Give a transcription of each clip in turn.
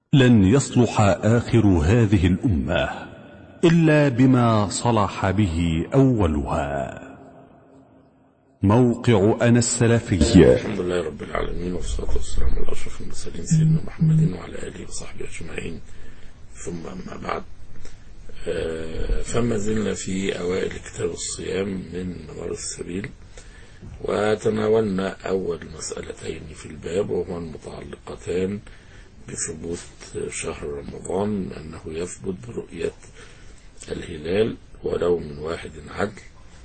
لن يصلح آخر هذه الأمة إلا بما صلح به أولها موقع أنا السلفي الحمد لله رب العالمين والصلاة والسلام على أشرف المرسلين سيدنا محمد وعلى آله وصحبه أجمعين ثم أما بعد آه، فما زلنا في أوائل كتاب الصيام من منار السبيل وتناولنا أول مسألتين في الباب وهما المتعلقتان بثبوت شهر رمضان أنه يثبت برؤية الهلال ولو من واحد عدل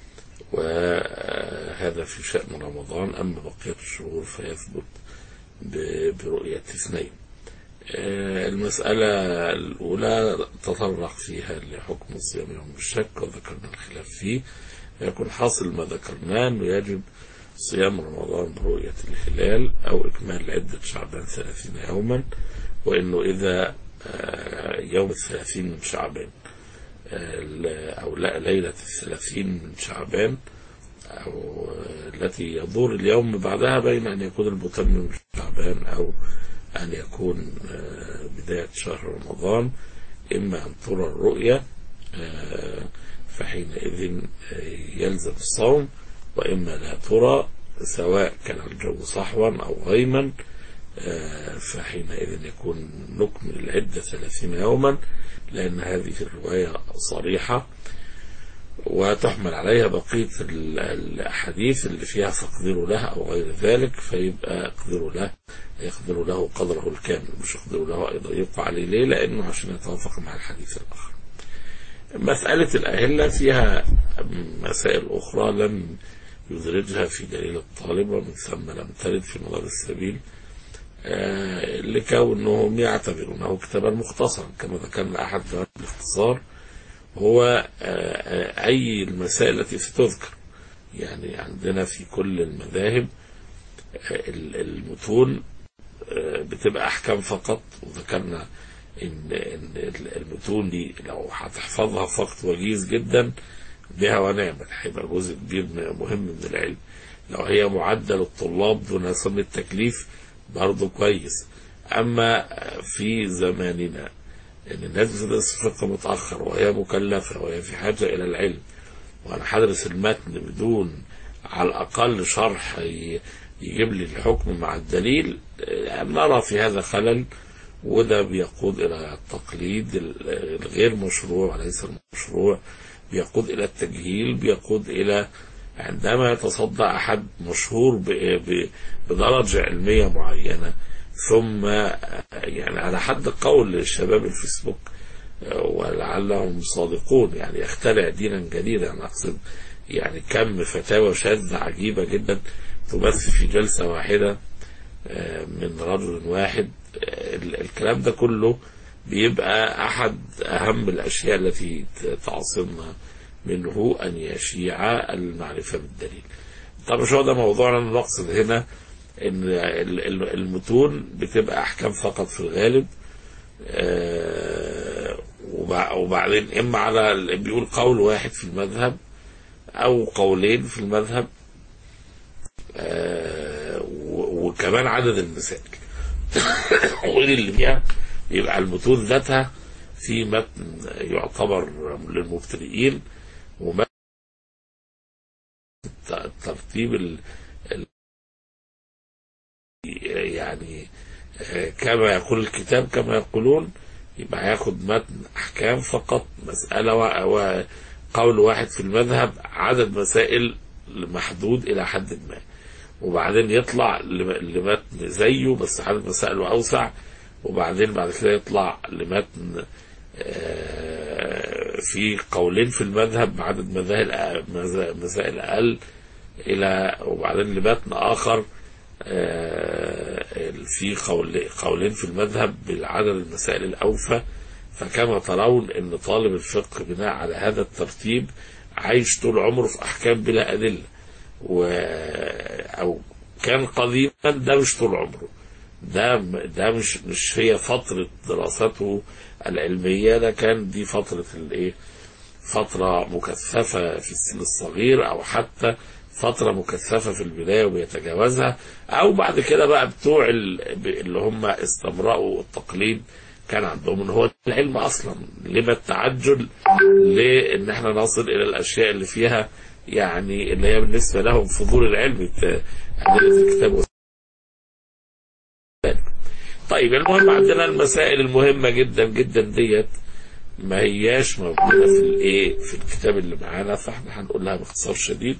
وهذا في شأن رمضان أما بقية الشهور فيثبت ب- برؤية اثنين آه، المسألة الأولى تطرق فيها لحكم الصيام يوم الشك وذكرنا الخلاف فيه يكون حاصل ما ذكرناه أنه يجب صيام رمضان برؤية الهلال أو إكمال عدة شعبان ثلاثين يوما وإنه إذا آه، يوم الثلاثين من شعبان آه، أو لا ليلة الثلاثين من شعبان أو التي يدور اليوم بعدها بين أن يكون المتمم من شعبان أو أن يكون آه، بداية شهر رمضان إما أن ترى الرؤية آه، فحينئذ آه، يلزم الصوم وإما لا ترى سواء كان الجو صحوا أو غيما آه، فحينئذ يكون نكمل العدة ثلاثين يوما لأن هذه الرواية صريحة وتحمل عليها بقية ال- الأحاديث اللي فيها فاقدروا له أو غير ذلك فيبقى اقدروا له يقدر له قدره الكامل مش يقدر له أيضا يبقى عليه ليه لأنه عشان يتوافق مع الحديث الآخر مسألة الأهلة فيها مسائل أخرى لم يدرجها في دليل الطالب ومن ثم لم ترد في مدار السبيل آه، لكونهم يعتبرونه كتابا مختصرا كما ذكرنا أحد فوائد الاختصار هو آه، آه، أي المسائل التي ستذكر يعني عندنا في كل المذاهب آه، ال- المتون آه، بتبقى أحكام فقط وذكرنا إن إن المتون دي لو هتحفظها في وقت وجيز جدا بها ونعمت هيبقى جزء كبير م- مهم من العلم لو هي معدل الطلاب دون سن التكليف برضه كويس أما في زماننا إن الناس بتدرس فقه متأخر وهي مكلفة وهي في حاجة إلى العلم وأنا هدرس المتن بدون على الأقل شرح ي- يجيب لي الحكم مع الدليل آه، نرى في هذا خلل وده بيقود إلى التقليد ال- الغير مشروع وليس المشروع بيقود إلى التجهيل بيقود إلى عندما يتصدى أحد مشهور ب- ب- بدرجة علمية معينة ثم آه، يعني على حد قول شباب الفيسبوك آه، ولعلهم صادقون يعني يخترع دينا جديدا أنا أقصد يعني كم فتاوى شاذة عجيبة جدا تبث في جلسة واحدة آه، من رجل واحد آه، ال- الكلام ده كله بيبقى أحد أهم الأشياء التي ت- تعصمنا منه أن يشيع المعرفة بالدليل طب مش هو ده موضوعنا أنا نقصد هنا ان ال- ال- المتون بتبقى احكام فقط في الغالب آه، وبع- وبعدين اما على ال- بيقول قول واحد في المذهب او قولين في المذهب آه، و- وكمان عدد المسائل وغير اللي فيها يبقى المتون ذاتها في متن يعتبر للمبتدئين ومتن الترتيب ال- يعني آه، كما يقول الكتاب كما يقولون يبقى هياخد متن احكام فقط مساله و- وقول واحد في المذهب عدد مسائل محدود الى حد ما وبعدين يطلع لم- لمتن زيه بس عدد مسائله اوسع وبعدين بعد كده يطلع لمتن آه، في قولين في المذهب بعدد مذاهب مسائل اقل الى وبعدين لمتن اخر آه، في قول قولين في المذهب بالعدد المسائل الأوفى فكما ترون أن طالب الفقه بناء على هذا الترتيب عايش طول عمره في أحكام بلا أدلة و أو كان قديما ده مش طول عمره ده ده مش مش هي فترة دراسته العلمية ده كان دي فترة الايه فترة مكثفة في السن الصغير أو حتى فترة مكثفة في البداية وبيتجاوزها أو بعد كده بقى بتوع ال- اللي هم استمرأوا التقليد كان عندهم ان هو العلم اصلا لما التعجل لان احنا نصل الى الاشياء اللي فيها يعني اللي هي بالنسبه لهم فضول العلم ت- ادله الكتاب والسنة. طيب المهم عندنا المسائل المهمه جدا جدا ديت ما هياش موجوده في الايه في الكتاب اللي معانا فاحنا هنقولها باختصار شديد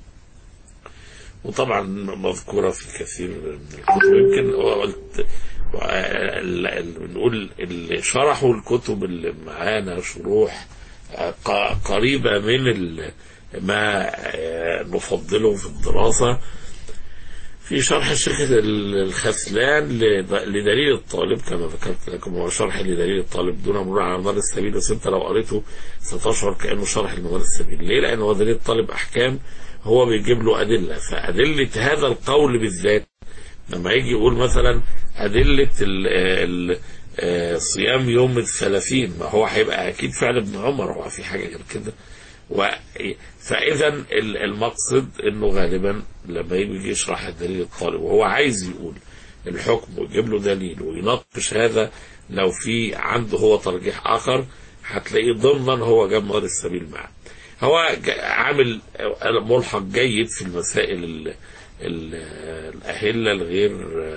وطبعا مذكوره في كثير من الكتب يمكن قلت ال- ال- بنقول اللي شرحوا الكتب اللي معانا شروح آه، ق- قريبه من ال- ما آه، نفضله في الدراسه في شرح الشيخ الخثلان لد- لدليل الطالب كما ذكرت لكم هو شرح لدليل الطالب دون مرور على مدار السبيل بس انت لو قريته ستشعر كانه شرح لمدار السبيل ليه؟ لان هو دليل الطالب احكام هو بيجيب له ادله فادله هذا القول بالذات لما يجي يقول مثلا ادله ال ال آه، صيام يوم الثلاثين ما هو هيبقى اكيد فعل ابن عمر هو في حاجه غير كده و فاذا ال- المقصد انه غالبا لما يجي يشرح الدليل الطالب وهو عايز يقول الحكم ويجيب له دليل ويناقش هذا لو في عنده هو ترجيح اخر هتلاقيه ضمنا هو جاب مدار السبيل معاه هو ج- عامل ملحق جيد في المسائل ال- ال- الأهلة الغير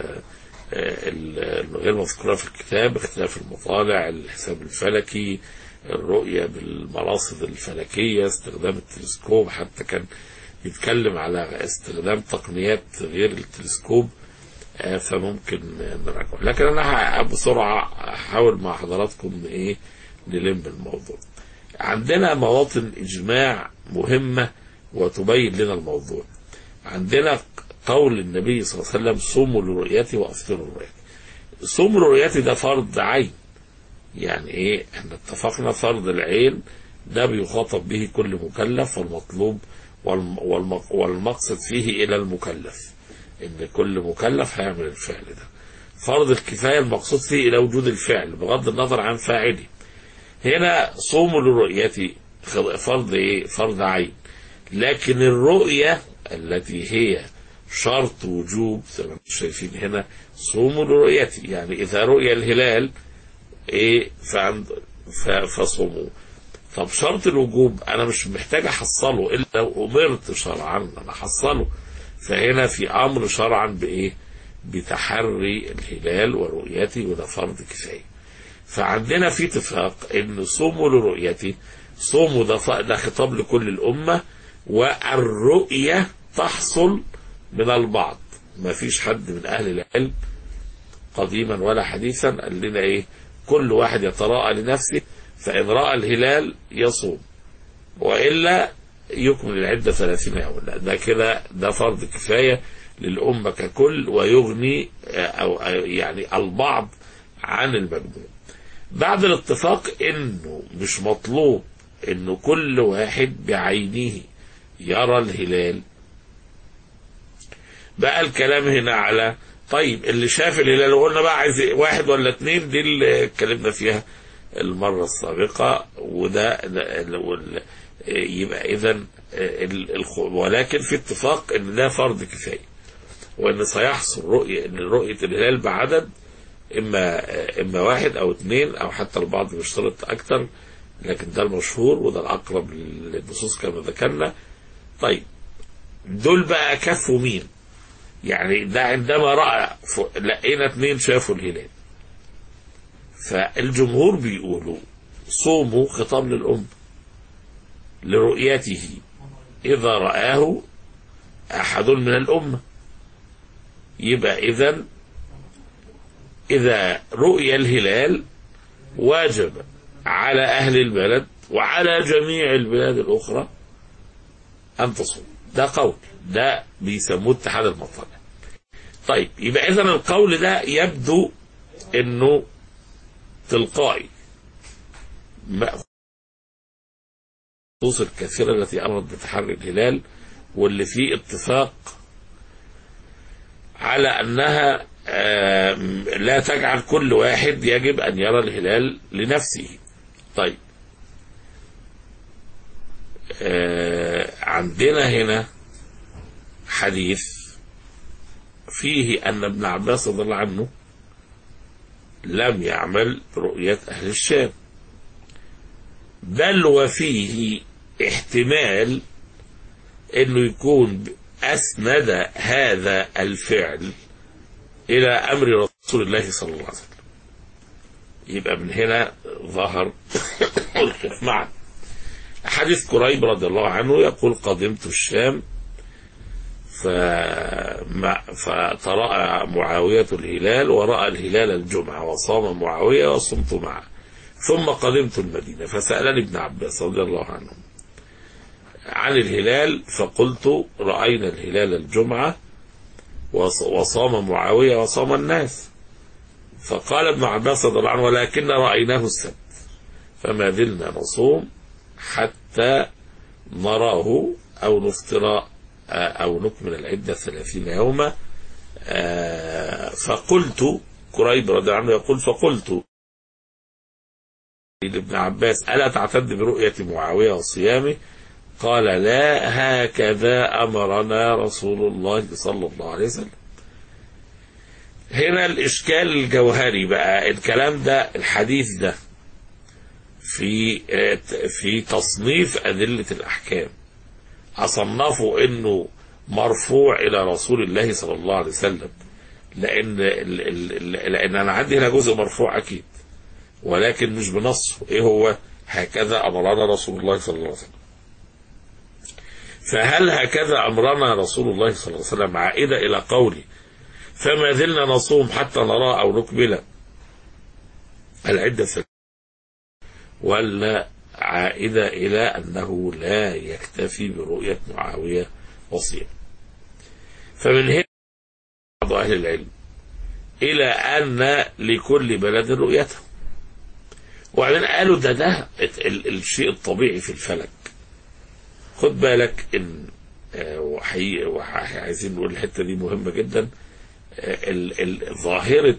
ال- الغير مذكورة في الكتاب اختلاف المطالع الحساب الفلكي الرؤية بالمراصد الفلكية استخدام التلسكوب حتى كان يتكلم على استخدام تقنيات غير التلسكوب آه، فممكن نراجعه لكن انا ه- بسرعة هحاول مع حضراتكم ايه نلم الموضوع عندنا مواطن اجماع مهمة وتبين لنا الموضوع عندنا قول النبي صلى الله عليه وسلم صوموا لرؤيتي وافطروا لرؤيتي صوم لرؤيتي ده فرض عين يعني ايه احنا اتفقنا فرض العين ده بيخاطب به كل مكلف والمطلوب والم والم والمقصد فيه الى المكلف ان كل مكلف هيعمل الفعل ده فرض الكفاية المقصود فيه الى وجود الفعل بغض النظر عن فاعله هنا صوموا لرؤيتي خ- فرض ايه فرض عين لكن الرؤية التي هي شرط وجوب زي ما انتم شايفين هنا صوموا لرؤيتي يعني اذا رؤي الهلال ايه فعند ف- فصوموا طب شرط الوجوب انا مش محتاج احصله الا لو امرت شرعا ان انا احصله فهنا في امر شرعا بايه بتحري الهلال ورؤيته وده فرض كفايه فعندنا في اتفاق ان صوموا لرؤيتي صوموا ده ف- ده خطاب لكل الامه والرؤيه تحصل من البعض ما فيش حد من اهل العلم قديما ولا حديثا قال لنا ايه كل واحد يتراءى لنفسه فان راى الهلال يصوم والا يكمل العده 30 يوما ده كده ده فرض كفايه للامه ككل ويغني آه، او أو يعني البعض عن المجموع بعد الاتفاق انه مش مطلوب انه كل واحد بعينه يرى الهلال بقى الكلام هنا على طيب اللي شاف الهلال وقلنا بقى عايز إيه؟ واحد ولا اتنين دي اللي اتكلمنا فيها المرة السابقة وده ده- ال- وال- يبقى اذا ولكن في اتفاق ان ده فرض كفاية وان سيحصل رؤية ان رؤية الهلال بعدد اما اما واحد او اثنين او حتى البعض بيشترط اكثر لكن ده المشهور وده الاقرب للنصوص كما ذكرنا طيب دول بقى كفوا مين يعني ده عندما راى ف- لقينا اثنين شافوا الهلال فالجمهور بيقولوا صوموا خطاب للأم لرؤيته إذا رآه أحد من الأمة يبقى إذا إذا رؤي الهلال واجب على أهل البلد وعلى جميع البلاد الأخرى أن تصوم ده قول ده بيسموه اتحاد المطالع طيب يبقى إذا القول ده يبدو إنه تلقائي مأخوذ النصوص الكثيرة التي أمرت بتحري الهلال واللي فيه اتفاق على أنها آم، لا تجعل كل واحد يجب أن يرى الهلال لنفسه طيب آه، عندنا هنا حديث فيه أن ابن عباس رضي الله عنه لم يعمل برؤية أهل الشام بل وفيه احتمال انه يكون اسند هذا الفعل الى امر رسول الله صلى الله عليه وسلم يبقى من هنا ظهر الخلاف معا حديث كريب رضي الله عنه يقول قدمت الشام فما فترأى معاوية الهلال ورأى الهلال الجمعة وصام معاوية وصمت معه ثم قدمت المدينة فسألني ابن عباس رضي الله عنه عن الهلال فقلت رأينا الهلال الجمعة وص- وصام معاوية وصام الناس فقال ابن عباس رضي الله عنه ولكن رأيناه السبت فما زلنا نصوم حتى نراه أو نفطر آه، أو نكمل العدة ثلاثين يوما آه، فقلت كريب رضي الله عنه يقول فقلت لابن عباس ألا تعتد برؤية معاوية وصيامه قال لا هكذا أمرنا رسول الله صلى الله عليه وسلم هنا الإشكال الجوهري بقى الكلام ده الحديث ده في في تصنيف أدلة الأحكام أصنفه إنه مرفوع إلى رسول الله صلى الله عليه وسلم لأن ال- ال- ال- لأن أنا عندي هنا جزء مرفوع أكيد ولكن مش بنصه إيه هو هكذا أمرنا رسول الله صلى الله عليه وسلم فهل هكذا أمرنا رسول الله صلى الله عليه وسلم عائدة إلى قولي فما زلنا نصوم حتى نرى أو نكمل العدة الثلاثة ولا عائدة إلى أنه لا يكتفي برؤية معاوية وصيام فمن هنا بعض أهل العلم إلى أن لكل بلد رؤيته وبعدين قالوا ده ده ال- الشيء الطبيعي في الفلك خد بالك ان آه، وحقيقي وح- عايزين نقول الحته دي مهمه جدا آه، ال- ال- ظاهره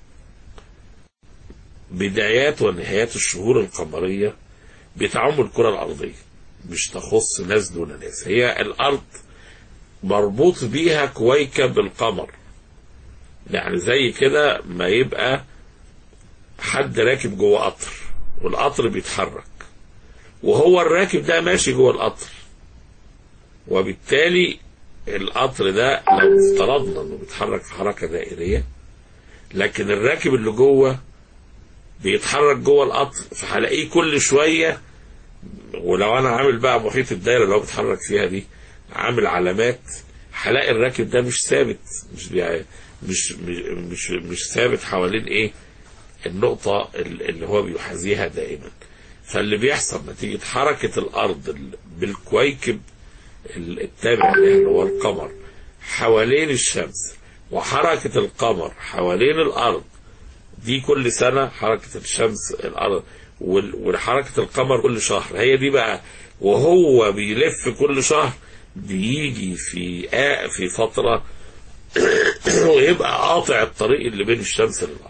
بدايات ونهايات الشهور القمريه بتعم الكره الارضيه مش تخص ناس دون ناس هي الارض مربوط بيها كويكب القمر يعني زي كده ما يبقى حد راكب جوه قطر والقطر بيتحرك وهو الراكب ده ماشي جوه القطر وبالتالي القطر ده لو افترضنا انه بيتحرك في حركه دائريه لكن الراكب اللي جوه بيتحرك جوه القطر فهلاقيه كل شويه ولو انا عامل بقى محيط الدايره اللي هو بيتحرك فيها دي عامل علامات هلاقي الراكب ده مش ثابت مش بيع... مش مش مش, مش ثابت حوالين ايه النقطه اللي هو بيحاذيها دائما فاللي بيحصل نتيجه حركه الارض ال- بالكويكب التابع لها اللي هو القمر حوالين الشمس وحركة القمر حوالين الأرض دي كل سنة حركة الشمس الأرض وال- وحركة القمر كل شهر هي دي بقى وهو بيلف كل شهر بيجي في آ في فترة ويبقى قاطع الطريق اللي بين الشمس والأرض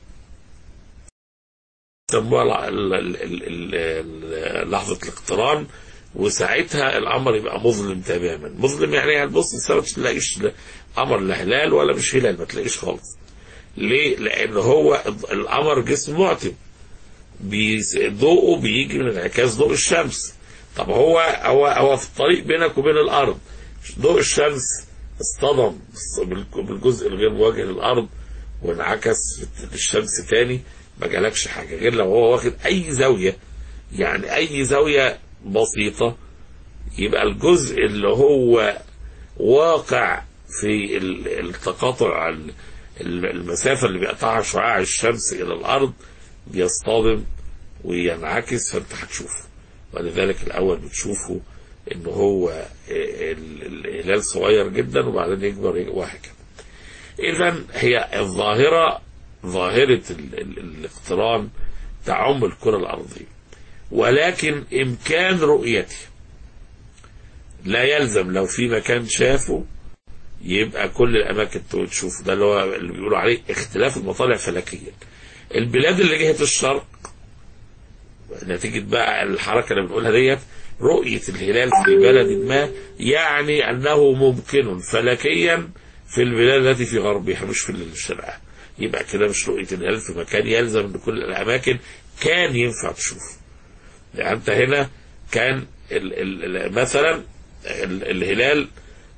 سموها ال- ال- ال- ال- ال- لحظة الاقتران وساعتها القمر يبقى مظلم تماما مظلم يعني هتبص السما مش تلاقيش لا قمر لا هلال ولا مش هلال ما تلاقيش خالص ليه لان هو القمر جسم معتم بيس- ضوءه بيجي من انعكاس ضوء الشمس طب هو هو هو في الطريق بينك وبين الارض ضوء الشمس اصطدم بالك- بالجزء الغير مواجه للارض وانعكس للشمس تاني ما جالكش حاجه غير لو هو واخد اي زاويه يعني اي زاويه بسيطه يبقى الجزء اللي هو واقع في ال- التقاطع ال- ال- المسافه اللي بيقطعها شعاع الشمس الى الارض بيصطدم وينعكس فانت هتشوفه ولذلك الاول بتشوفه ان هو ال- ال- الهلال صغير جدا وبعدين يكبر وهكذا اذا هي الظاهره ظاهره ال- ال- الاقتران تعم الكره الارضيه ولكن امكان رؤيته لا يلزم لو في مكان شافه يبقى كل الاماكن تشوف ده اللي هو اللي بيقولوا عليه اختلاف المطالع فلكيا البلاد اللي جهه الشرق نتيجه بقى الحركه اللي بنقولها ديت رؤيه الهلال في بلد ما يعني انه ممكن فلكيا في البلاد التي في غربها مش في الشرق يبقى كده مش رؤية الهلال في مكان يلزم ان كل الاماكن كان ينفع تشوفه يعني انت هنا كان ال ال مثلا ال الهلال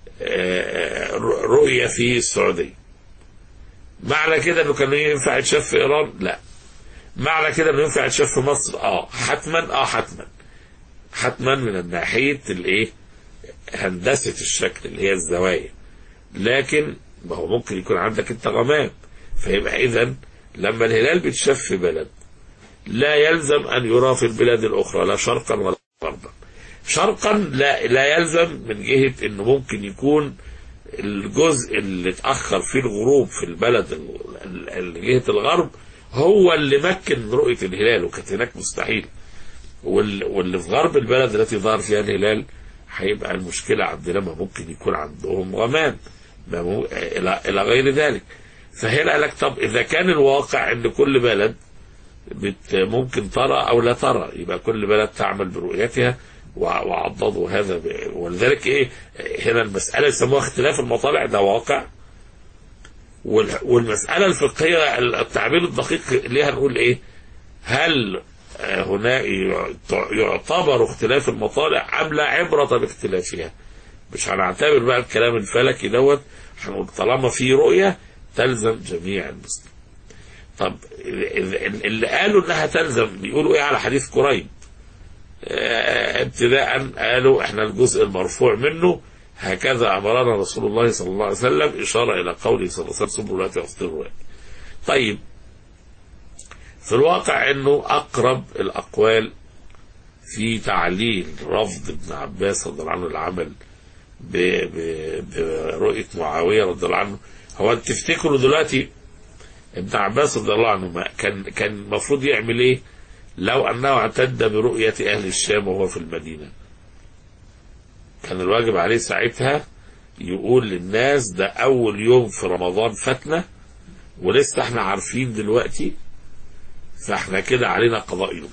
آه، رؤية في السعودية معنى كده انه كان ينفع يتشاف في ايران لا معنى كده انه ينفع يتشاف في مصر اه حتما اه حتما حتما من ناحيه الايه هندسه الشكل اللي هي الزوايا لكن ما هو ممكن يكون عندك انت غمام فيبقى اذا لما الهلال بيتشاف في بلد لا يلزم ان يرى في البلاد الاخرى لا شرقا ولا غربا شرقا لا لا يلزم من جهه انه ممكن يكون الجزء اللي اتاخر فيه الغروب في البلد ال- ال- جهه الغرب هو اللي مكن رؤيه الهلال وكانت هناك مستحيل وال- واللي في غرب البلد التي ظهر فيها الهلال هيبقى المشكله عندنا ما ممكن يكون عندهم غمان ما مو- الى الى غير ذلك فهنا قال لك طب اذا كان الواقع ان كل بلد بت ممكن ترى او لا ترى يبقى كل بلد تعمل برؤيتها وع- وعضدوا هذا ب... ولذلك ايه هنا المساله يسموها اختلاف المطالع ده واقع وال... والمساله الفقهيه التعبير الدقيق ليها نقول ايه هل آه، هنا يعت- يعتبر اختلاف المطالع ام لا عبره باختلافها مش هنعتبر بقى الكلام الفلكي دوت هنقول طالما في رؤيه تلزم جميع المسلمين طب ال- اللي قالوا انها تلزم بيقولوا ايه على حديث قريب آه، ابتداء قالوا احنا الجزء المرفوع منه هكذا امرنا رسول الله صلى الله عليه وسلم اشاره الى قوله صلى الله عليه وسلم سبوا لا تفطروا طيب في الواقع انه اقرب الاقوال في تعليل رفض ابن عباس رضي الله عنه العمل ب- ب- برؤيه معاويه رضي الله عنه هو انت تفتكروا دلوقتي ابن عباس رضي الله عنه ما كان كان المفروض يعمل ايه لو انه اعتد برؤيه اهل الشام وهو في المدينه كان الواجب عليه ساعتها يقول للناس ده اول يوم في رمضان فاتنا ولسه احنا عارفين دلوقتي فاحنا كده علينا قضاء يوم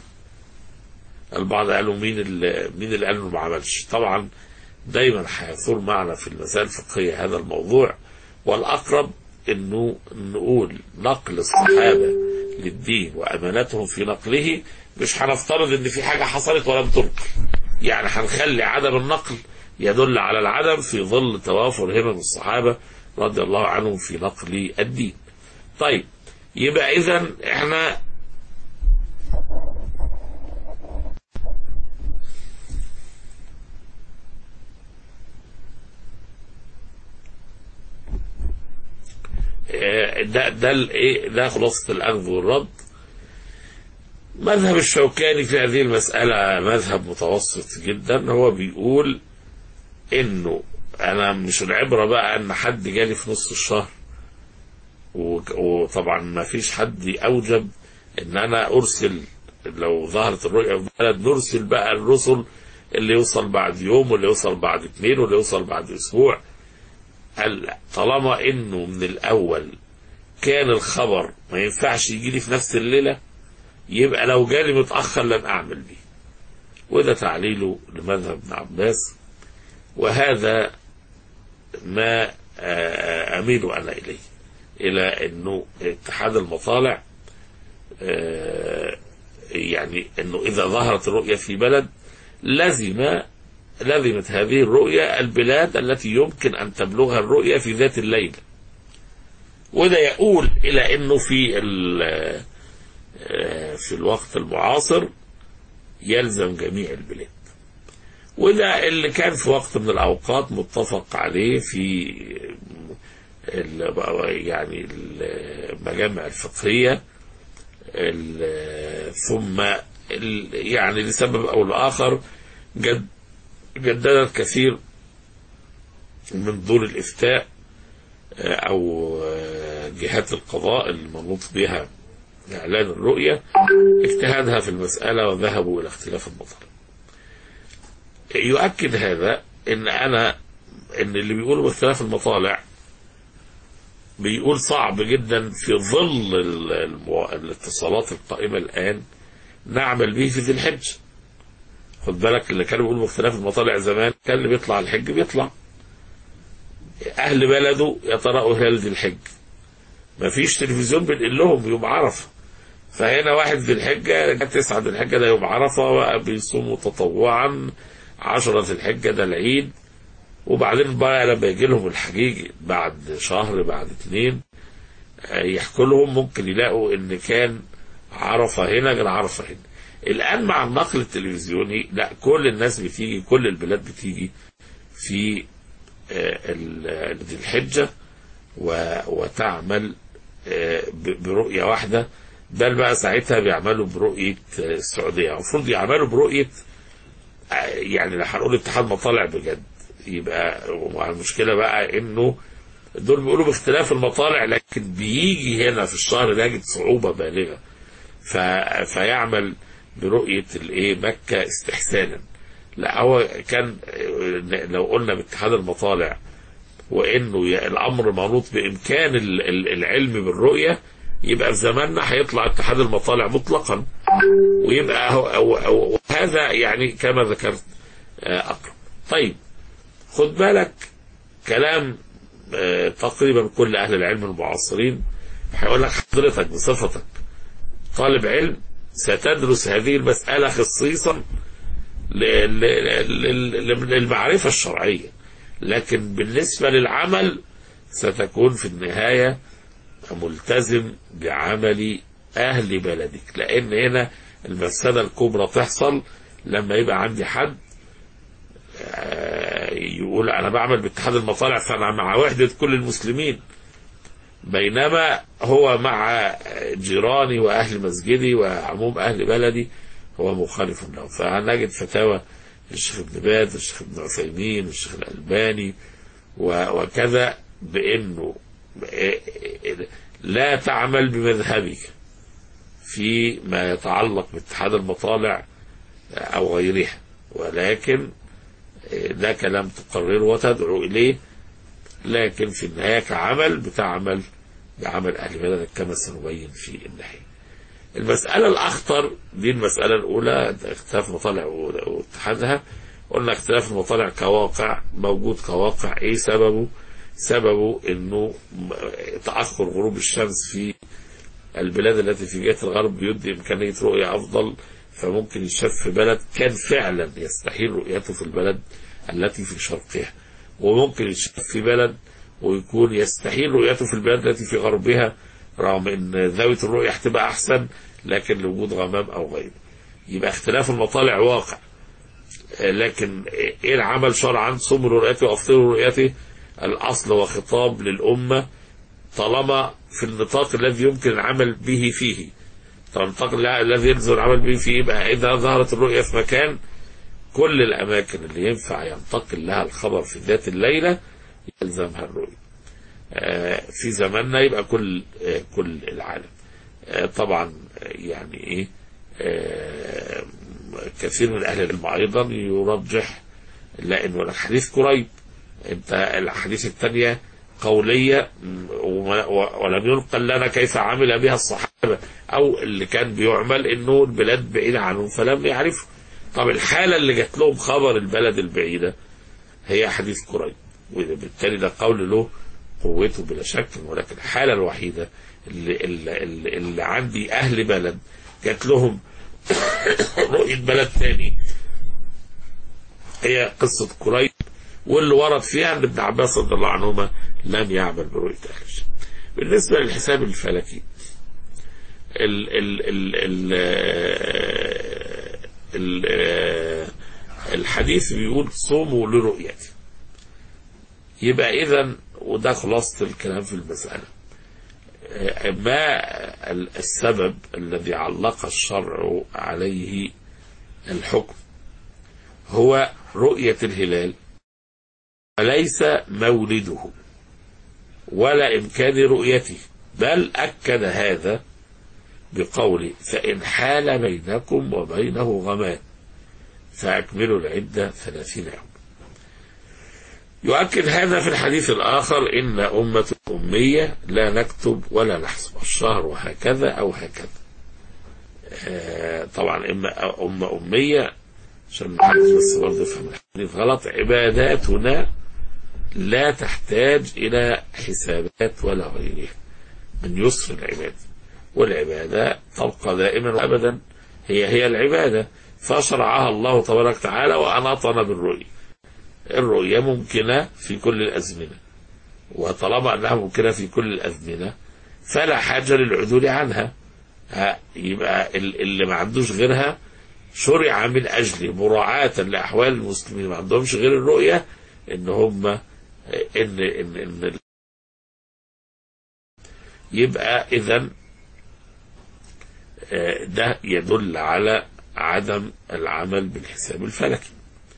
البعض قالوا مين اللي مين اللي قال انه ما عملش طبعا دايما هيثور معنا في المسائل الفقهيه هذا الموضوع والاقرب انه نقول نقل الصحابه للدين وامانتهم في نقله مش هنفترض ان في حاجه حصلت ولم تنقل يعني هنخلي عدم النقل يدل على العدم في ظل توافر همم الصحابه رضي الله عنهم في نقل الدين طيب يبقى اذا احنا آه، ده ده الايه ده خلاصه الاخذ والرد مذهب الشوكاني في هذه المسألة مذهب متوسط جدا هو بيقول انه انا مش العبرة بقى ان حد جالي في نص الشهر و- وطبعا ما فيش حد اوجب ان انا ارسل لو ظهرت الرؤية في بلد نرسل بقى الرسل اللي يوصل بعد يوم واللي يوصل بعد اثنين واللي يوصل بعد اسبوع قال طالما انه من الاول كان الخبر ما ينفعش يجي لي في نفس الليله يبقى لو جالي متاخر لن اعمل بيه وده تعليله لمذهب ابن عباس وهذا ما آه، اميل انا اليه الى انه اتحاد المطالع آه، يعني انه اذا ظهرت الرؤيه في بلد لزم لزمت هذه الرؤية البلاد التي يمكن أن تبلغها الرؤية في ذات الليل وده يقول إلى أنه في ال- آه، في الوقت المعاصر يلزم جميع البلاد وده اللي كان في وقت من الأوقات متفق عليه في ال- يعني المجامع الفقهية ال- ثم ال- يعني لسبب أو لآخر جد جددت كثير من دور الإفتاء آه، أو آه، جهات القضاء المنوط بها إعلان الرؤية اجتهادها في المسألة وذهبوا إلى اختلاف المطالب يؤكد هذا إن أنا إن اللي بيقولوا باختلاف المطالع بيقول صعب جدا في ظل ال- المو- الاتصالات القائمة الآن نعمل به في ذي الحجه خد بالك اللي كانوا بيقولوا باختلاف المطالع زمان كان اللي بيطلع الحج بيطلع اهل بلده يتراءوا هلال ذي الحج مفيش تلفزيون بنقل لهم يوم عرفة فهنا واحد ذي الحجة تسعة ذي الحجة ده يوم عرفة بيصوموا تطوعا عشرة ذي الحجة ده العيد وبعدين بقى لما يجي لهم الحجيج بعد شهر بعد اتنين يحكوا لهم ممكن يلاقوا ان كان عرفة هنا غير عرفة هنا الان مع النقل التلفزيوني لا كل الناس بتيجي كل البلاد بتيجي في ذي الحجة وتعمل برؤية واحدة بل بقى ساعتها بيعملوا برؤية السعودية المفروض يعملوا برؤية يعني هنقول اتحاد مطالع بجد يبقى المشكلة بقى انه دول بيقولوا باختلاف المطالع لكن بيجي هنا في الشهر يجد صعوبة بالغة ف... فيعمل برؤية الايه مكة استحسانا لا هو كان لو قلنا باتحاد المطالع وانه الامر منوط بامكان العلم بالرؤيه يبقى في زماننا هيطلع اتحاد المطالع مطلقا ويبقى هو هذا يعني كما ذكرت اقرب طيب خد بالك كلام تقريبا كل اهل العلم المعاصرين هيقول لك حضرتك بصفتك طالب علم ستدرس هذه المساله خصيصا للمعرفه الشرعيه لكن بالنسبة للعمل ستكون في النهاية ملتزم بعمل أهل بلدك لأن هنا المفسدة الكبرى تحصل لما يبقى عندي حد يقول أنا بعمل باتحاد المطالع فأنا مع وحدة كل المسلمين بينما هو مع جيراني وأهل مسجدي وعموم أهل بلدي هو مخالف له فهنجد فتاوى الشيخ ابن باز الشيخ ابن عثيمين الشيخ الألباني وكذا بأنه لا تعمل بمذهبك في ما يتعلق باتحاد المطالع أو غيرها ولكن ده كلام تقرره وتدعو إليه لكن في النهاية كعمل بتعمل بعمل أهل بلدك كما سنبين في النهاية المسألة الأخطر دي المسألة الأولى اختلاف المطالع واتحادها قلنا اختلاف المطالع كواقع موجود كواقع ايه سببه سببه انه تأخر غروب الشمس في البلاد التي في جهة الغرب بيدي إمكانية رؤية أفضل فممكن يشاف في بلد كان فعلا يستحيل رؤيته في البلد التي في شرقها وممكن يشاف في بلد ويكون يستحيل رؤيته في البلاد التي في غربها رغم ان زاوية الرؤية هتبقى احسن لكن لوجود غمام او غيره يبقى اختلاف المطالع واقع لكن ايه العمل شرعا صوم رؤيته وافطروا رؤيته الاصل وخطاب للامه طالما في النطاق الذي يمكن العمل به فيه طالما النطاق الذي يلزم العمل به فيه يبقى اذا ظهرت الرؤيه في مكان كل الاماكن اللي ينفع ينتقل لها الخبر في ذات الليله يلزمها الرؤيه في زماننا يبقى كل كل العالم طبعا يعني ايه كثير من اهل العلم ايضا يرجح لا انه الحديث قريب انت الاحاديث الثانيه قوليه ولم ينقل لنا كيف عمل بها الصحابه او اللي كان بيعمل انه البلاد بعيده عنهم فلم يعرفوا طب الحاله اللي جات لهم خبر البلد البعيده هي حديث قريب وبالتالي ده قول له قوته بلا شك ولكن الحالة الوحيدة اللي, اللي, اللي, اللي عندي أهل بلد جات لهم رؤية بلد تاني هي قصة قريب واللي ورد فيها أن ابن عباس رضي الله عنهما لم يعمل برؤية أهل الشام بالنسبة للحساب الفلكي ال ال ال ال ال الحديث بيقول صوموا لرؤيتي يبقى إذا وده خلاصة الكلام في المسألة ما السبب الذي علق الشرع عليه الحكم هو رؤية الهلال وليس مولده ولا إمكان رؤيته بل أكد هذا بقول فإن حال بينكم وبينه غمان فأكملوا العدة ثلاثين يوم يؤكد هذا في الحديث الآخر إن أمة أمية لا نكتب ولا نحسب الشهر وهكذا أو هكذا آه طبعا إما أمة أمية عشان محدث بس برضه يفهم الحديث غلط عباداتنا لا تحتاج إلى حسابات ولا غيرها من يسر العبادة والعبادة تبقى دائما وأبدا هي هي العبادة فشرعها الله تبارك وتعالى وأناطنا بالرؤية الرؤية ممكنة في كل الأزمنة وطالما أنها ممكنة في كل الأزمنة فلا حاجة للعدول عنها ها، يبقى ال- اللي ما عندوش غيرها شرع من أجل مراعاة لأحوال المسلمين ما عندهمش غير الرؤية إن هم إن إن إن يبقى إذا ده يدل على عدم العمل بالحساب الفلكي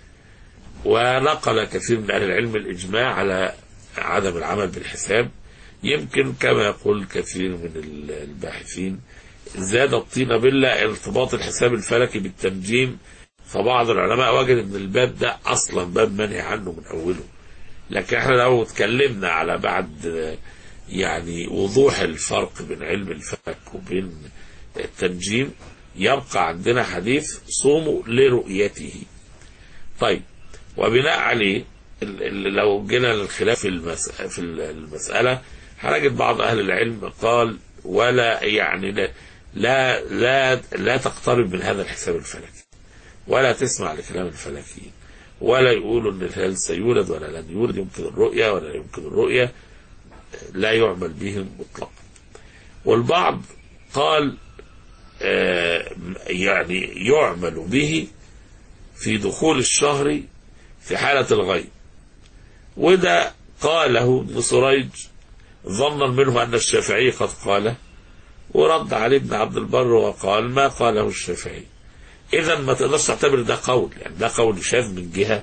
ونقل كثير من أهل العلم الإجماع على عدم العمل بالحساب يمكن كما يقول كثير من الباحثين زاد الطين بالله ارتباط الحساب الفلكي بالتنجيم فبعض العلماء وجد ان الباب ده اصلا باب منهي عنه من اوله لكن احنا لو اتكلمنا على بعد آه، يعني وضوح الفرق بين علم الفلك وبين التنجيم يبقى عندنا حديث صوموا لرؤيته طيب وبناء عليه ال- ال- لو جينا للخلاف في المس- في المسألة هنجد بعض أهل العلم قال ولا يعني لا لا لا, لا تقترب من هذا الحساب الفلكي ولا تسمع لكلام الفلكيين ولا يقولوا ان الهلال سيولد ولا لن يولد يمكن الرؤية ولا لا يمكن الرؤية لا يعمل بهم مطلقا والبعض قال آه، يعني يعمل به في دخول الشهر في حالة الغيب وده قاله ابن سريج ظنا منه أن الشافعي قد قاله ورد عليه ابن عبد البر وقال ما قاله الشافعي إذا ما تقدرش تعتبر ده قول يعني ده قول شاذ من جهة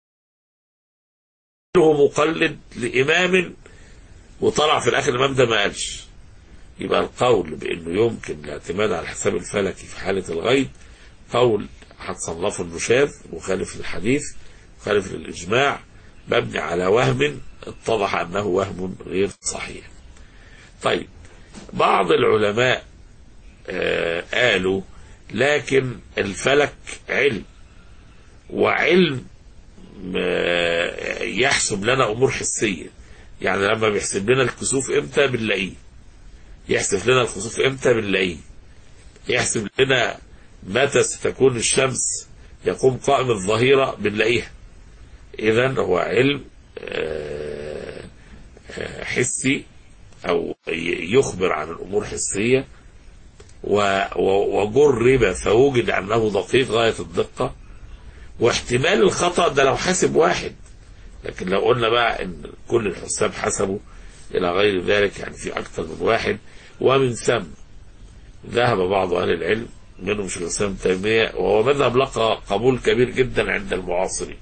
هو مقلد لإمام وطلع في الآخر الإمام ده ما قالش يبقى القول بأنه يمكن الاعتماد على الحساب الفلكي في حالة الغيب قول هتصنفه انه شاذ مخالف للحديث مخالف للإجماع مبني على وهم اتضح أنه وهم غير صحيح طيب بعض العلماء آه قالوا لكن الفلك علم وعلم آه يحسب لنا أمور حسية يعني لما بيحسب لنا الكسوف امتى بنلاقيه يحسب لنا الخسوف امتى بنلاقيه يحسب لنا متى ستكون الشمس يقوم قائم الظهيرة بنلاقيها إذا هو علم آه، آه، حسي أو ي- يخبر عن الأمور حسية و- و- وجرب فوجد أنه دقيق غاية الدقة واحتمال الخطأ ده لو حاسب واحد لكن لو قلنا بقى ان كل الحساب حسبوا الى غير ذلك يعني في اكثر من واحد ومن ثم ذهب بعض اهل العلم منهم شيخ الاسلام ابن تيميه وهو مذهب لقى قبول كبير جدا عند المعاصرين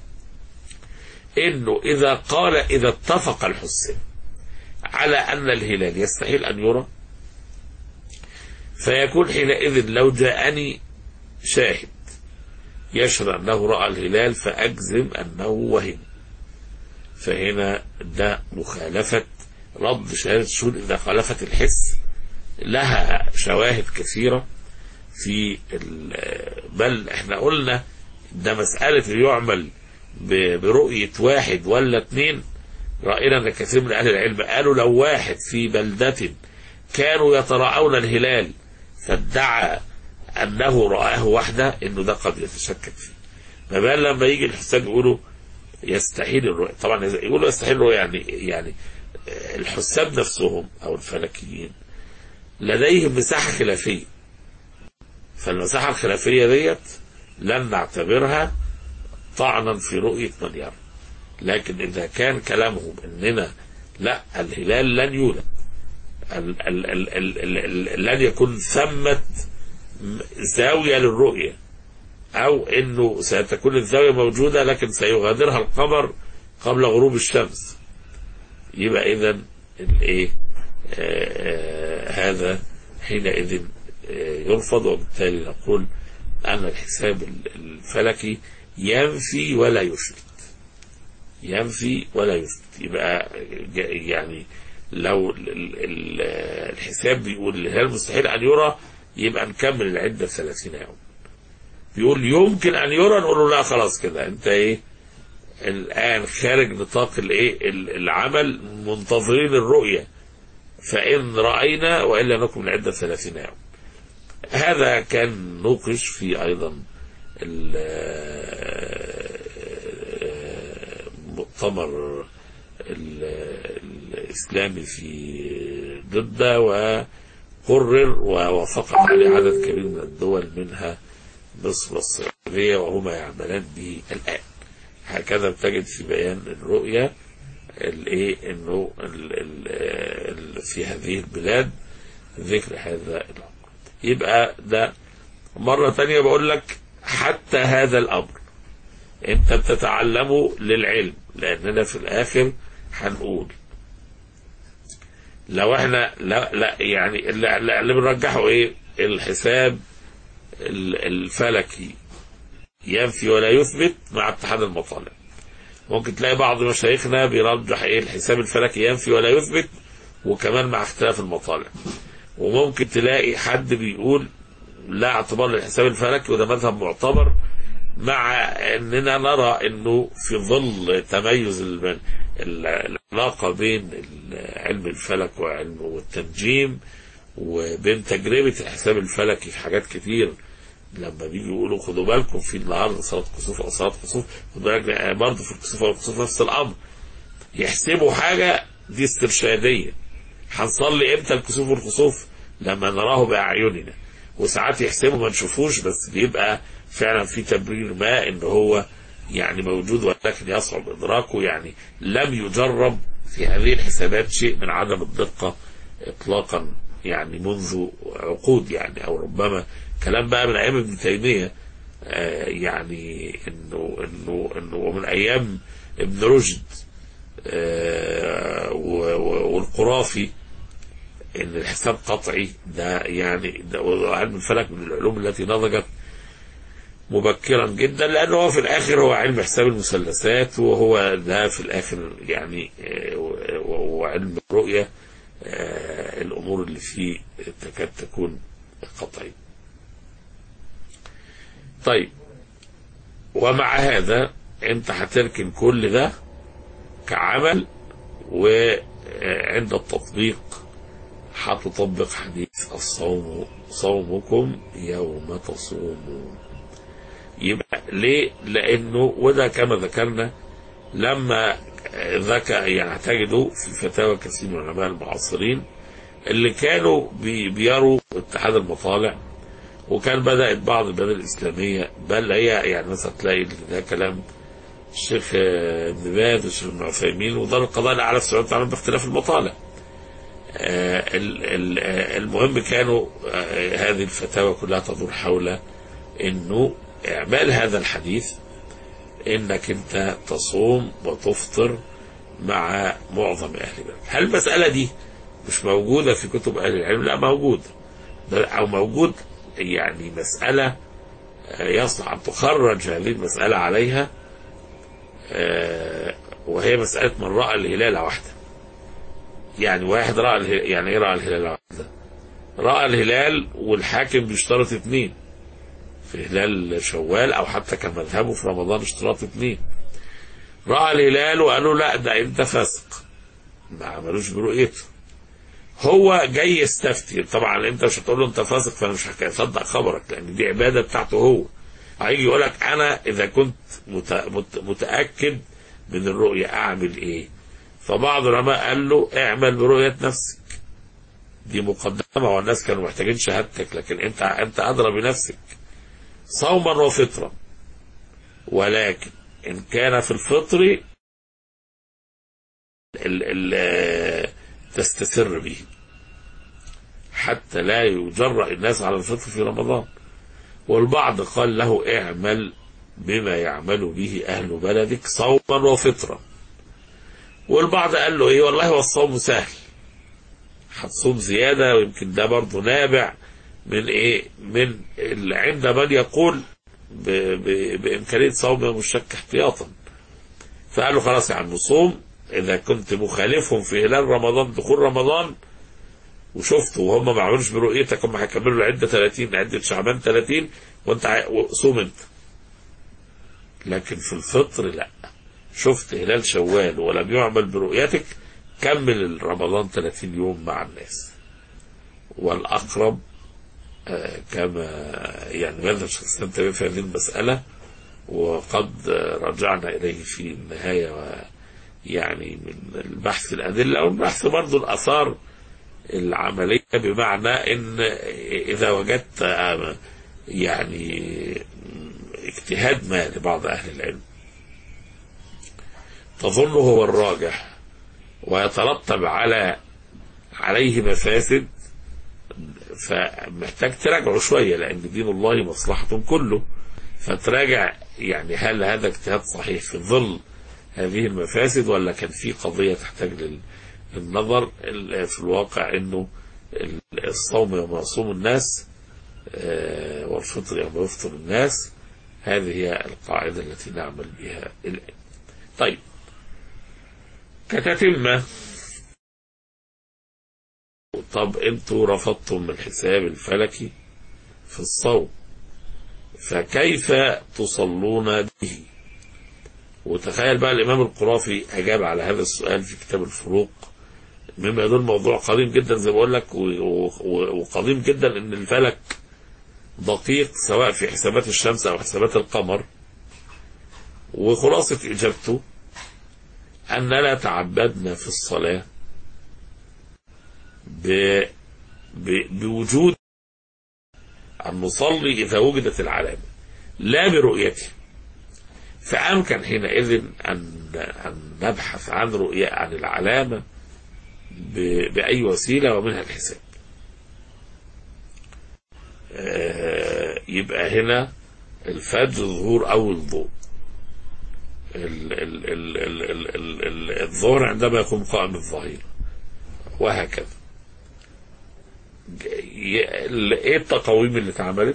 انه اذا قال اذا اتفق الحساب على ان الهلال يستحيل ان يرى فيكون حينئذ لو جاءني شاهد يشهد انه راى الهلال فاجزم انه وهم فهنا ده مخالفة رد شهادة الشهود إذا خالفت الحس لها شواهد كثيرة في ال- بل احنا قلنا ده مسألة يعمل ب- برؤية واحد ولا اتنين رأينا أن كثير من أهل العلم قالوا لو واحد في بلدة كانوا يتراءون الهلال فادعى أنه رآه وحده إنه ده قد يتشكك فيه ما بال لما يجي الحساب يقولوا يستحيل الرؤية طبعا إذا يقولوا يستحيل الرؤية يعني يعني الحساب نفسهم أو الفلكيين لديهم مساحة خلافية فالمساحة الخلافية ديت لن نعتبرها طعنا في رؤية من يرى لكن إذا كان كلامهم إننا لا الهلال لن يولد ال- ال- ال- ال- ال- ال- لن يكون ثمة زاوية للرؤية أو إنه ستكون الزاوية موجودة لكن سيغادرها القمر قبل غروب الشمس يبقى إذا الإيه آه، آه، هذا حينئذ آه، يرفض وبالتالي نقول أن الحساب ال- الفلكي ينفي ولا يثبت ينفي ولا يثبت يبقى ج- يعني لو ال- ال- ال- الحساب بيقول الهلال مستحيل أن يرى يبقى نكمل العدة 30 يوم بيقول يمكن أن يرى نقول له لا خلاص كده أنت إيه الآن خارج نطاق الإيه ال- العمل منتظرين الرؤية فإن رأينا وإلا نكمل العدة ثلاثين يوم هذا كان نوقش في أيضا المؤتمر الإسلامي في ضده وقرر ووافقت عليه عدد كبير من الدول منها مصر والسعودية وهما يعملان به الآن هكذا تجد في بيان الرؤية الايه انه ال ال ال في هذه البلاد ذكر هذا الامر يبقى ده مرة تانية بقول لك حتى هذا الامر انت بتتعلمه للعلم لاننا في الاخر هنقول لو احنا لا لا يعني اللي, اللي بنرجحه ايه الحساب الفلكي ينفي ولا يثبت مع اتحاد المطالب ممكن تلاقي بعض مشايخنا بيرجح ايه الحساب الفلكي ينفي ولا يثبت وكمان مع اختلاف المطالع وممكن تلاقي حد بيقول لا اعتبار للحساب الفلكي وده مذهب معتبر مع اننا نرى انه في ظل تميز العلاقه بين علم الفلك وعلم والتنجيم وبين تجربه الحساب الفلكي في حاجات كتير لما بيجي يقولوا خدوا بالكم في النهارده صلاه كسوف او صلاه كسوف خدوا بالك برضه في الكسوف او الكسوف نفس الامر يحسبوا حاجه دي استرشاديه هنصلي امتى الكسوف والخسوف لما نراه باعيننا وساعات يحسبوا ما نشوفوش بس بيبقى فعلا في تبرير ما ان هو يعني موجود ولكن يصعب ادراكه يعني لم يجرب في هذه الحسابات شيء من عدم الدقه اطلاقا يعني منذ عقود يعني او ربما كلام بقى من ايام ابن تيميه آه يعني انه انه انه ومن ايام ابن رشد آه والقرافي ان الحساب قطعي ده يعني ده علم الفلك من العلوم التي نضجت مبكرا جدا لانه هو في الاخر هو علم حساب المثلثات وهو ده في الاخر يعني وعلم الرؤيه الامور اللي فيه تكاد تكون قطعيه طيب ومع هذا انت هتركن كل ده كعمل وعند التطبيق هتطبق حديث الصوم صومكم يوم تصومون يبقى ليه لانه وده كما ذكرنا لما ذكى يعني تجدوا في فتاوى كثير من العلماء المعاصرين اللي كانوا بي بيروا اتحاد المطالع وكان بدأت بعض البلاد الإسلامية بل هي يعني مثلا تلاقي ده كلام الشيخ ابن باز والشيخ ابن عثيمين ودار القضاء الأعلى في السعودية تعمل باختلاف المطالع. المهم كانوا هذه الفتاوى كلها تدور حول انه اعمال هذا الحديث انك انت تصوم وتفطر مع معظم اهل البلد. هل المسألة دي مش موجودة في كتب اهل العلم؟ لا موجودة. او موجود يعني مسألة يصلح أن تخرج هذه المسألة عليها وهي مسألة من رأى الهلال واحدة يعني واحد رأى الهلال يعني ايه رأى الهلال واحدة رأى الهلال والحاكم بيشترط اثنين في هلال شوال او حتى كان مذهبه في رمضان اشتراط اثنين رأى الهلال وقالوا لا ده انت فاسق ما عملوش برؤيته هو جاي يستفتي طبعا انت مش هتقول له انت فاسق فانا مش هصدق خبرك لان دي عباده بتاعته هو هيجي يقول لك انا اذا كنت متاكد من الرؤيه اعمل ايه فبعض العلماء قال له اعمل برؤيه نفسك دي مقدمه والناس كانوا محتاجين شهادتك لكن انت انت ادرى بنفسك صوما وفطرا ولكن ان كان في الفطر ال ال تستسر به حتى لا يجرأ الناس على الفطر في رمضان والبعض قال له اعمل بما يعمل به أهل بلدك صوما وفطرا والبعض قال له ايه والله هو الصوم سهل هتصوم زيادة ويمكن ده برضه نابع من ايه من عند من يقول ب ب بإمكانية صوم يوم الشك احتياطا فقال له خلاص يا عم صوم إذا كنت مخالفهم في هلال رمضان دخول رمضان وشفت وهم ما عملوش برؤيتك هم هيكملوا العدة 30 عدة شعبان 30 وانت صوم انت لكن في الفطر لا شفت هلال شوال ولم يعمل برؤيتك كمل رمضان 30 يوم مع الناس والأقرب آه، كما يعني ماذا الشيخ تيمية في هذه المسألة وقد آه، رجعنا إليه في النهاية و يعني من البحث الأدلة أو البحث برضو الآثار العملية بمعنى إن إذا وجدت آه، يعني اجتهاد ما لبعض أهل العلم تظنه هو الراجح ويترتب على عليه مفاسد فمحتاج تراجعه شوية لأن دين الله مصلحة كله فتراجع يعني هل هذا اجتهاد صحيح في ظل هذه المفاسد ولا كان في قضية تحتاج لل- للنظر ال- في الواقع انه ال- الصوم يوم يصوم الناس آه، والفطر يوم يفطر الناس هذه هي القاعدة التي نعمل بها الآن طيب كتتمة طب انتوا رفضتم الحساب الفلكي في الصوم فكيف تصلون به وتخيل بقى الإمام القرافي أجاب على هذا السؤال في كتاب الفروق مما يدل موضوع قديم جدا زي ما بقول لك و- و- وقديم جدا ان الفلك دقيق سواء في حسابات الشمس او حسابات القمر وخلاصة اجابته اننا تعبدنا في الصلاة ب... ب... بوجود ان نصلي اذا وجدت العلامة لا برؤيته فامكن حينئذ ان ان نبحث عن رؤية عن العلامة ب- بأي وسيلة ومنها الحساب آه، يبقى هنا الفجر ظهور أول ضوء ال- ال- ال- ال- ال- ال- ال- الظهر عندما يكون قائم الظهيرة وهكذا ي- ال- ايه التقاويم اللي اتعملت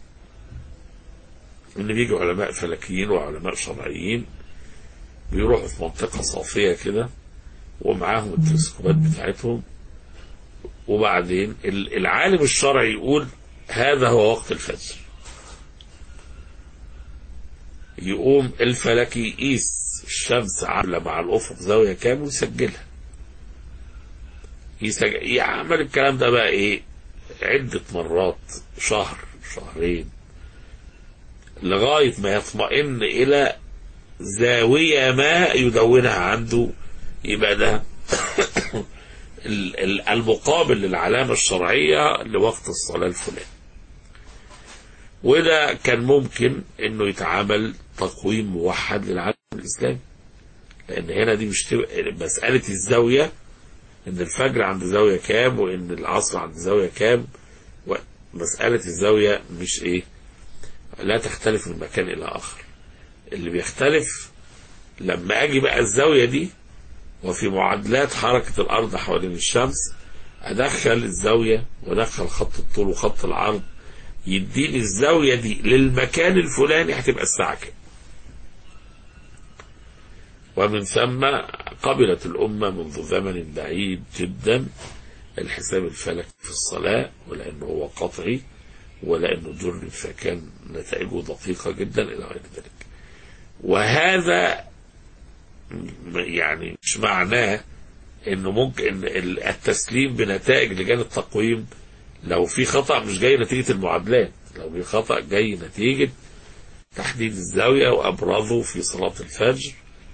ان بيجي علماء فلكيين وعلماء شرعيين بيروحوا في منطقة صافية كده ومعاهم التلسكوبات بتاعتهم وبعدين ال- العالم الشرعي يقول هذا هو وقت الفجر يقوم الفلكي يقيس الشمس عاملة مع الأفق زاوية كام ويسجلها يسجل يعمل الكلام ده بقى ايه عدة مرات شهر شهرين لغاية ما يطمئن إلى زاوية ما يدونها عنده يبقى ده ال- ال- المقابل للعلامة الشرعية لوقت الصلاة الفلاني وده كان ممكن انه يتعامل تقويم موحد للعالم الاسلامي لان هنا دي مش تبقى مسألة الزاوية ان الفجر عند زاوية كام وان العصر عند زاوية كام مسألة الزاوية مش ايه لا تختلف من مكان الى اخر اللي بيختلف لما اجي بقى الزاوية دي وفي معادلات حركة الأرض حوالين الشمس أدخل الزاوية وأدخل خط الطول وخط العرض يديني الزاوية دي للمكان الفلاني هتبقى الساعة كام ومن ثم قبلت الأمة منذ زمن بعيد جدا الحساب الفلكي في الصلاة ولأنه هو قطعي ولأنه جرب فكان نتائجه دقيقة جدا إلى غير ذلك وهذا يعني مش معناه انه ممكن ال- التسليم بنتائج لجان التقويم لو في خطأ مش جاي نتيجة المعادلات لو في خطأ جاي نتيجة تحديد الزاوية وأبرزه في صلاة الفجر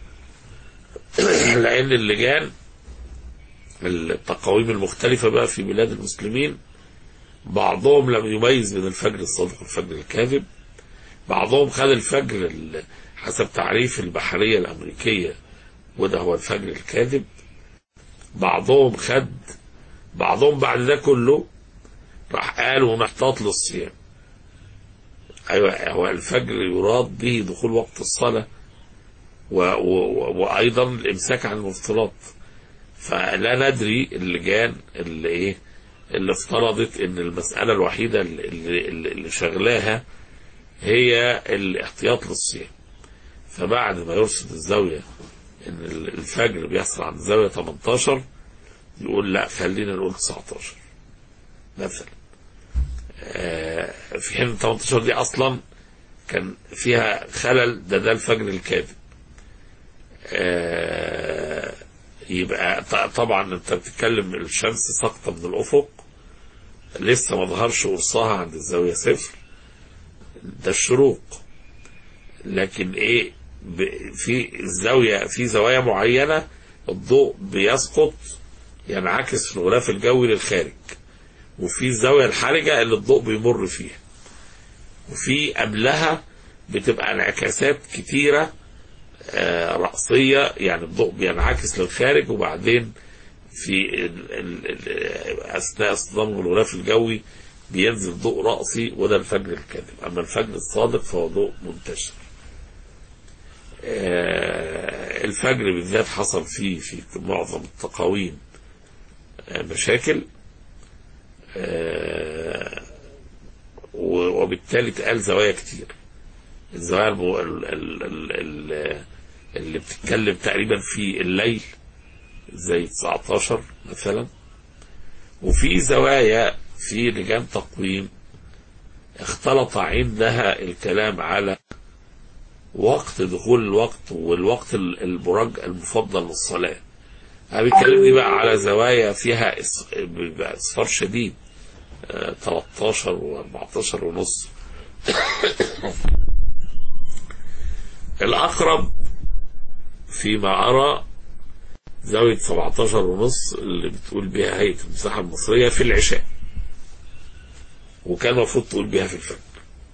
لأن اللجان التقاويم المختلفة بقى في بلاد المسلمين بعضهم لم يميز بين الفجر الصادق والفجر الكاذب بعضهم خد الفجر ال- حسب تعريف البحرية الأمريكية وده هو الفجر الكاذب بعضهم خد بعضهم بعد ده كله راح قالوا نحتاط للصيام ايوه هو الفجر يراد به دخول وقت الصلاه و و وايضا الامساك عن المفطرات فلا ندري اللجان اللي ايه اللي افترضت ان المساله الوحيده اللي, اللي, اللي شغلاها هي الاحتياط للصيام فبعد ما يرصد الزاويه ان الفجر بيحصل عند زاويه 18 يقول لا خلينا نقول 19 مثلا آه، في حين 18 دي اصلا كان فيها خلل ده ده الفجر الكاذب آه، يبقى ط- طبعا انت بتتكلم الشمس ساقطه من الافق لسه ما ظهرش قرصها عند الزاويه صفر ده الشروق لكن ايه ب- في الزاويه في زوايا معينه الضوء بيسقط ينعكس في الغلاف الجوي للخارج وفي الزاويه الحرجه اللي الضوء بيمر فيها وفي قبلها بتبقى انعكاسات كتيره آه، رأسية يعني الضوء بينعكس للخارج وبعدين في ال ال ال أثناء اصطدام الغلاف الجوي بينزل ضوء رأسي وده الفجر الكاذب أما الفجر الصادق فهو ضوء منتشر آه، الفجر بالذات حصل فيه في معظم التقاويم آه، مشاكل آه، و- وبالتالي اتقال زوايا كتير الزوايا المو... ال... ال... ال... ال... اللي بتتكلم تقريبا في الليل زي 19 مثلا وفي زوايا في لجان تقويم اختلط عندها الكلام على وقت دخول الوقت والوقت ال- المرج المفضل للصلاة أنا بيتكلمني بقى على زوايا فيها إص- بيبقى إصفار شديد آه، 13 و14 ونص الأقرب فيما أرى زاوية 17 ونص اللي بتقول بها هيئة المساحة المصرية في العشاء وكان المفروض تقول بها في الفجر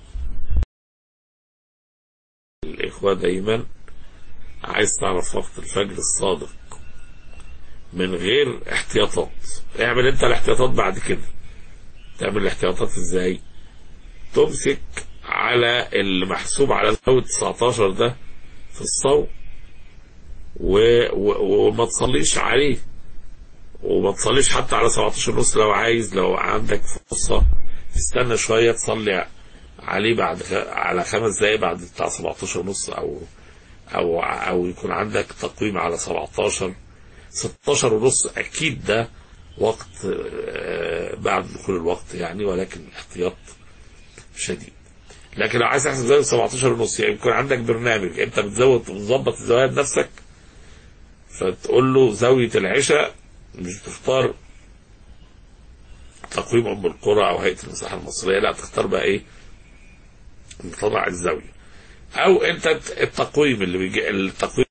الإخوة دايما عايز تعرف وقت الفجر الصادق من غير احتياطات اعمل انت الاحتياطات بعد كده تعمل الاحتياطات ازاي تمسك على اللي محسوب على زاوية 19 ده في الصوم و... و... وما تصليش عليه وما تصليش حتى على 17 ونص لو عايز لو عندك فرصة تستنى شوية تصلي عليه بعد خ... على خمس دقايق بعد بتاع 17 ونص او او او يكون عندك تقويم على 17 16 ونص اكيد ده وقت آه، بعد دخول الوقت يعني ولكن الاحتياط شديد لكن لو عايز تحسب زاويه 17 ونص يعني يكون عندك برنامج انت بتزود وتظبط الزوايا بنفسك فتقول له زاويه العشاء مش تختار تقويم ام القرى او هيئه المساحه المصريه لا تختار بقى ايه تضع الزاويه او انت التقويم اللي بيجي التقويم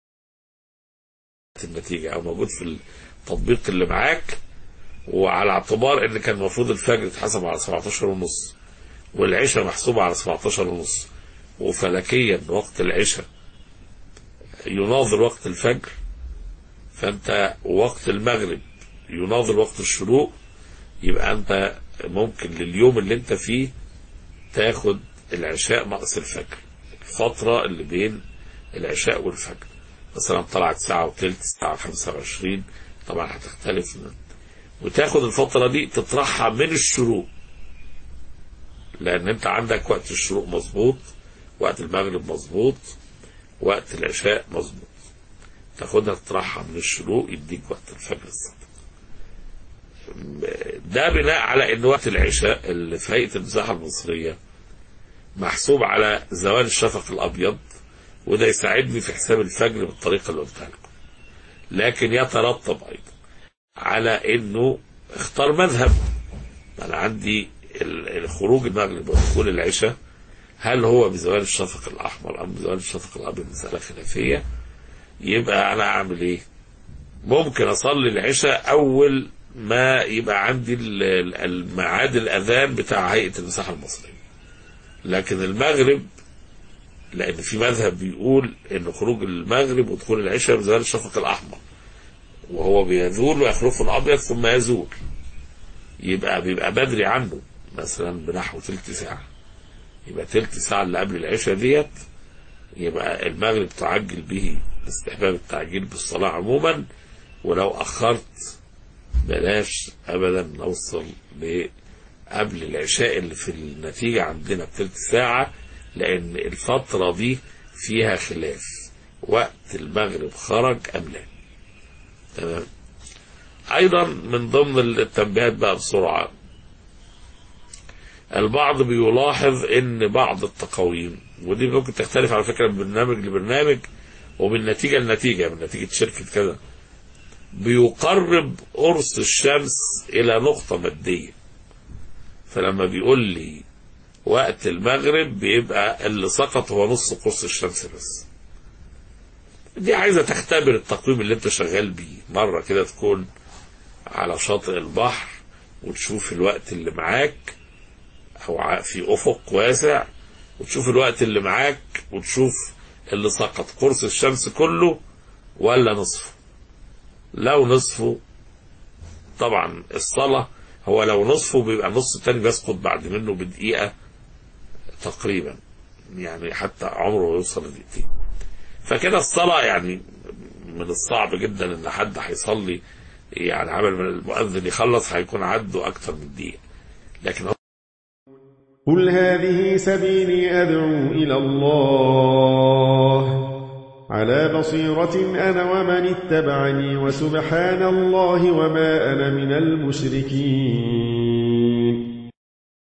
النتيجه او موجود في التطبيق اللي معاك وعلى اعتبار ان كان المفروض الفجر يتحسب على 17 ونص والعشاء محسوبة على 17 ونص وفلكيا وقت العشاء يناظر وقت الفجر فانت وقت المغرب يناظر وقت الشروق يبقى انت ممكن لليوم اللي انت فيه تاخد العشاء ناقص الفجر الفترة اللي بين العشاء والفجر مثلا طلعت ساعة وتلت ساعة 25 طبعا هتختلف من وتاخد الفترة دي تطرحها من الشروق لأن أنت عندك وقت الشروق مظبوط وقت المغرب مظبوط وقت العشاء مظبوط تاخدها تطرحها من الشروق يديك وقت الفجر الصادق ده بناء على ان وقت العشاء اللي في هيئه المساحه المصريه محسوب على زوال الشفق الابيض وده يساعدني في حساب الفجر بالطريقه اللي قلتها لكم لكن يترتب ايضا على انه اختار مذهب انا عندي ال- الخروج المغرب ودخول العشاء هل هو بزوال الشفق الاحمر ام بزوال الشفق الابيض مساله خلافيه يبقى انا اعمل ايه ممكن اصلي العشاء اول ما يبقى عندي ال- ال- الميعاد الاذان بتاع هيئه المساحه المصريه لكن المغرب لان في مذهب بيقول ان خروج المغرب ودخول العشاء بزوال الشفق الاحمر وهو بيزول ويخلف الابيض ثم يزول يبقى بيبقى بدري عنه مثلا بنحو تلت ساعه يبقى تلت ساعه اللي قبل العشاء ديت يبقى المغرب تعجل به استحباب التعجيل بالصلاه عموما ولو اخرت بلاش ابدا نوصل ل قبل العشاء اللي في النتيجه عندنا بتلت ساعه لان الفتره دي فيها خلاف وقت المغرب خرج ام لا تمام ايضا من ضمن التنبيهات بقى بسرعه البعض بيلاحظ ان بعض التقاويم ودي ممكن تختلف على فكره من برنامج لبرنامج ومن نتيجه لنتيجه من نتيجه شركه كذا بيقرب قرص الشمس إلى نقطة مادية فلما بيقول لي وقت المغرب بيبقى اللي سقط هو نص قرص الشمس بس دي عايزة تختبر التقويم اللي انت شغال بيه مرة كده تكون على شاطئ البحر وتشوف الوقت اللي معاك او ع- في افق واسع وتشوف الوقت اللي معاك وتشوف اللي سقط قرص الشمس كله ولا نصفه لو نصفه طبعا الصلاة هو لو نصفه بيبقى النص التاني بيسقط بعد منه بدقيقة تقريبا يعني حتى عمره ما يوصل لدقيقتين فكده الصلاة يعني من الصعب جدا ان حد هيصلي يعني عمل من المؤذن يخلص هيكون عدوا اكتر من دقيقة لكن هو قل هذه سبيلي أدعو إلى الله على بصيرة أنا ومن اتبعني وسبحان الله وما أنا من المشركين